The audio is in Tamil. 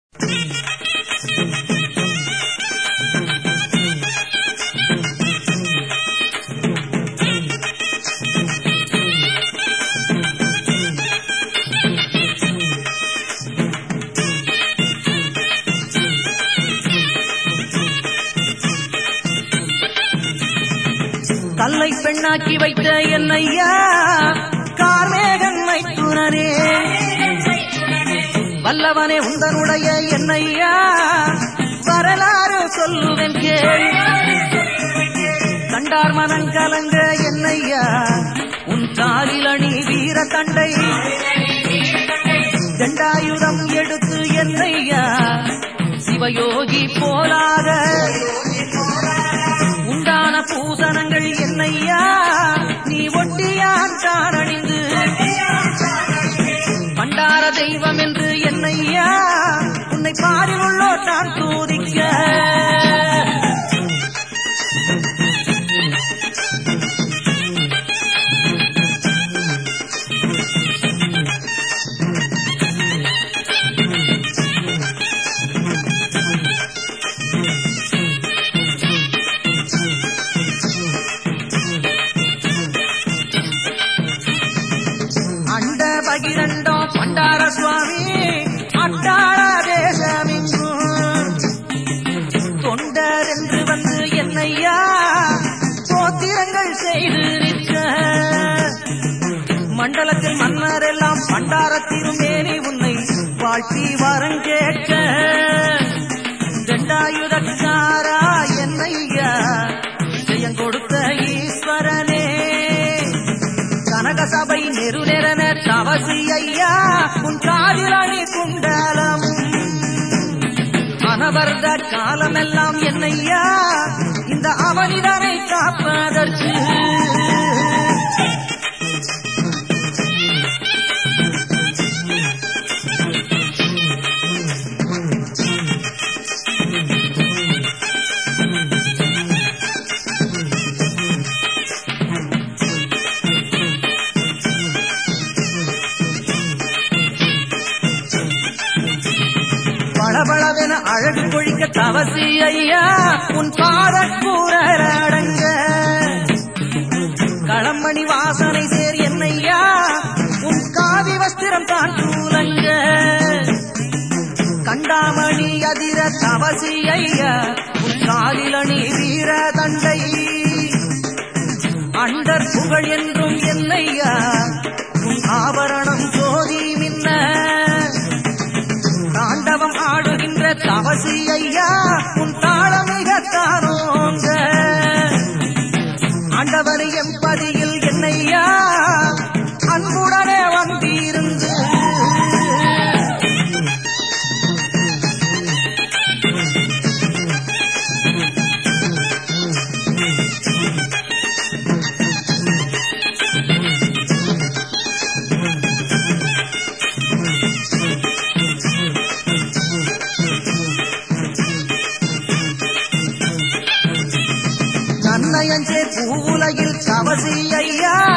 கல்லை பெண்ணாக்கி வைத்த என்னையா கார்மேகன் மைத்துனரே வல்லவனே உந்தனுடைய என்னையா வரலாறு சொல்லுவேன் கேள் கண்டார் மனங்கலங்க என்னையா உன் காலில் அணி வீர தண்டை தண்டாயுதம் எடுத்து என்னையா சிவயோகி போலாக உண்டான பூசணங்கள் என்னையா நீ ஒட்டியான் காணணிந்து பண்டார தெய்வம் என்று என்னையா உன்னை பாரில் உள்ளோர் நான் தூதிக்க அண்ட பகிரண்டம் பண்டார சுவாமி அட்டாள தேசமெங்கும் தொண்டர் என்று வந்து என்னையா சோத்திரங்கள் செய்து நிற்க மண்டலத்தில் மன்னர் எல்லாம் பண்டார திருமேனி உன்னை வாழ்த்தி வரம் கேட்க தண்டாயுதக்காரா என்னையா ஜெயம் கொடுத்த ஈஸ்வரனே கனக சபை நெருநெறன தவசி ஐயா உன் காதிலணி குண்டலமும் அனவர்த காலமெல்லாம் என்னையா இந்த அவனிதனை காப்பதற்கு பளபளவென அழகு கொழிக்க தவசி ஐயா உன் பாதக்கூறல் அடங்க களமணி வாசனை சேர் என்னையா உன் காவி வஸ்திரம் தான் தூலங்க கண்டாமணி அதிர தவசி ஐயா உன் காலிலணி வீர தண்டை அண்டர் புகழ் என்றும் என்னையா உன் ஆபரணம் ஜோதி மின்ன தாண்டவம் ஆடுகின்ற தவசி ஐயா உன் தாளமிக தானோங்க ஆண்டவர் எம்பதியில் என்னையா அன்புடனே வந்திருந்து நன்னயஞ்சே பூவுலகில் தவசி ஐயா